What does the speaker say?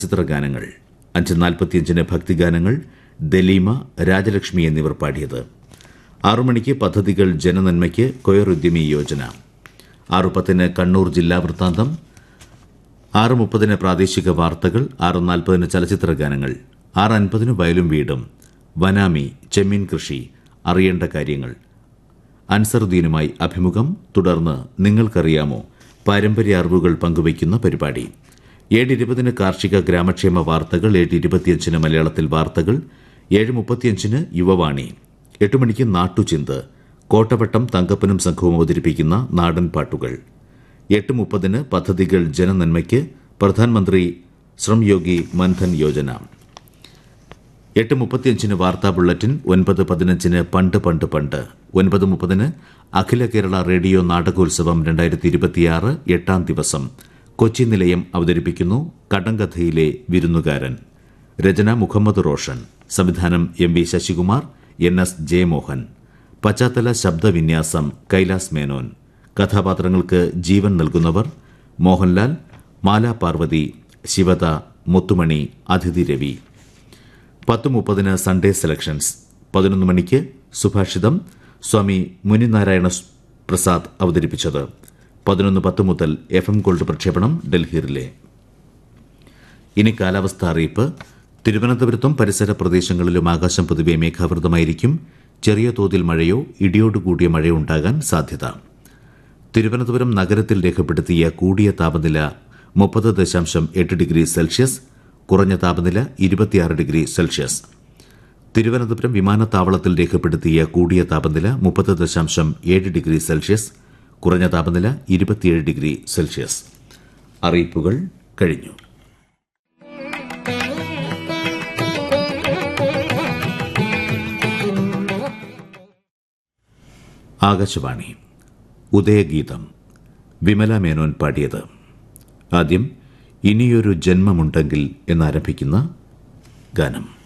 ചിത്രഗാനങ്ങൾ അഞ്ച് നാൽപ്പത്തിയഞ്ചിന് ഭക്തിഗാനങ്ങൾ ദലീമ രാജലക്ഷ്മി എന്നിവർ പാടിയത് ആറു മണിക്ക് പദ്ധതികൾ ജനനന്മയ്ക്ക് കൊയർ ഉദ്യമി യോജന ആറു പത്തിന് കണ്ണൂർ ജില്ലാ വൃത്താന്തം ആറ് മുപ്പതിന് പ്രാദേശിക വാർത്തകൾ ആറ് നാൽപ്പതിന് ചലച്ചിത്ര ഗാനങ്ങൾ ആറ് അൻപതിന് വയലും വീടും വനാമി ചെമ്മീൻ കൃഷി അറിയേണ്ട കാര്യങ്ങൾ അൻസറുദ്ദീനുമായി അഭിമുഖം തുടർന്ന് നിങ്ങൾക്കറിയാമോ പാരമ്പര്യ അറിവുകൾ പങ്കുവയ്ക്കുന്ന പരിപാടി ഏഴ് ഇരുപതിന് കാർഷിക ഗ്രാമക്ഷേമ വാർത്തകൾ ഏഴ് ഇരുപത്തിയഞ്ചിന് മലയാളത്തിൽ വാർത്തകൾ ഏഴ് മുപ്പത്തിയഞ്ചിന് യുവവാണി എട്ട് മണിക്ക് നാട്ടുചിന്ത് കോട്ടവട്ടം തങ്കപ്പനും സംഘവും അവതരിപ്പിക്കുന്ന നാടൻ പാട്ടുകൾ എട്ട് മുപ്പതിന് പദ്ധതികൾ ജനനന്മയ്ക്ക് പ്രധാനമന്ത്രി ശ്രംയോഗി മൻധൻ യോജന എട്ട് മുപ്പത്തിയഞ്ചിന് വാർത്താ ബുള്ളറ്റിൻ ഒൻപത് പതിനഞ്ചിന് പണ്ട് പണ്ട് പണ്ട് ഒൻപത് മുപ്പതിന് അഖില കേരള റേഡിയോ നാടകോത്സവം രണ്ടായിരത്തി ഇരുപത്തിയാറ് എട്ടാം ദിവസം കൊച്ചി നിലയം അവതരിപ്പിക്കുന്നു കടങ്കഥയിലെ വിരുന്നുകാരൻ രചന മുഹമ്മദ് റോഷൻ സംവിധാനം M V Sasikumar N S Jayamohan പശ്ചാത്തല ശബ്ദവിന്യാസം കൈലാസ് മേനോൻ കഥാപാത്രങ്ങൾക്ക് ജീവൻ നൽകുന്നവർ മോഹൻലാൽ മാല പാർവതി ശിവത മുത്തുമണി അതിഥി രവി പത്ത് മുപ്പതിന് സൺഡേ സെലക്ഷൻസ് പതിനൊന്ന് മണിക്ക് സുഭാഷിതം സ്വാമി മുനിനാരായണ സ് പ്രസാദ് അവതരിപ്പിച്ചത് പതിനൊന്ന് പത്ത് മുതൽ എഫ് എം ഗോൾഡ് പ്രക്ഷേപണം ഡൽഹിയിലെ ഇനി കാലാവസ്ഥ അറിയിപ്പ് തിരുവനന്തപുരത്തും പരിസര പ്രദേശങ്ങളിലും ആകാശം പൊതുവെ മേഘാവൃതമായിരിക്കും ചെറിയ തോതിൽ മഴയോ ഇടിയോടുകൂടിയ മഴയോ ഉണ്ടാകാൻ സാധ്യത തിരുവനന്തപുരം നഗരത്തിൽ രേഖപ്പെടുത്തിയ കൂടിയ താപനില മുപ്പത് ദശാംശം എട്ട് ഡിഗ്രി സെൽഷ്യസ് കുറഞ്ഞ താപനില ഇരുപത്തിയാറ് ഡിഗ്രി സെൽഷ്യസ് തിരുവനന്തപുരം വിമാനത്താവളത്തിൽ രേഖപ്പെടുത്തിയ കൂടിയ താപനില മുപ്പത് ദശാംശം ഏഴ് ഡിഗ്രി സെൽഷ്യസ് കുറഞ്ഞ താപനില ഇരുപത്തിയേഴ് ഡിഗ്രി സെൽഷ്യസ് അറിയിപ്പുകൾ കഴിഞ്ഞു ആകാശവാണി ഉദയഗീതം വിമല മേനോൻ പാടിയത് ആദ്യം ഇനിയൊരു ജന്മമുണ്ടെങ്കിൽ എന്നാരംഭിക്കുന്ന ഗാനം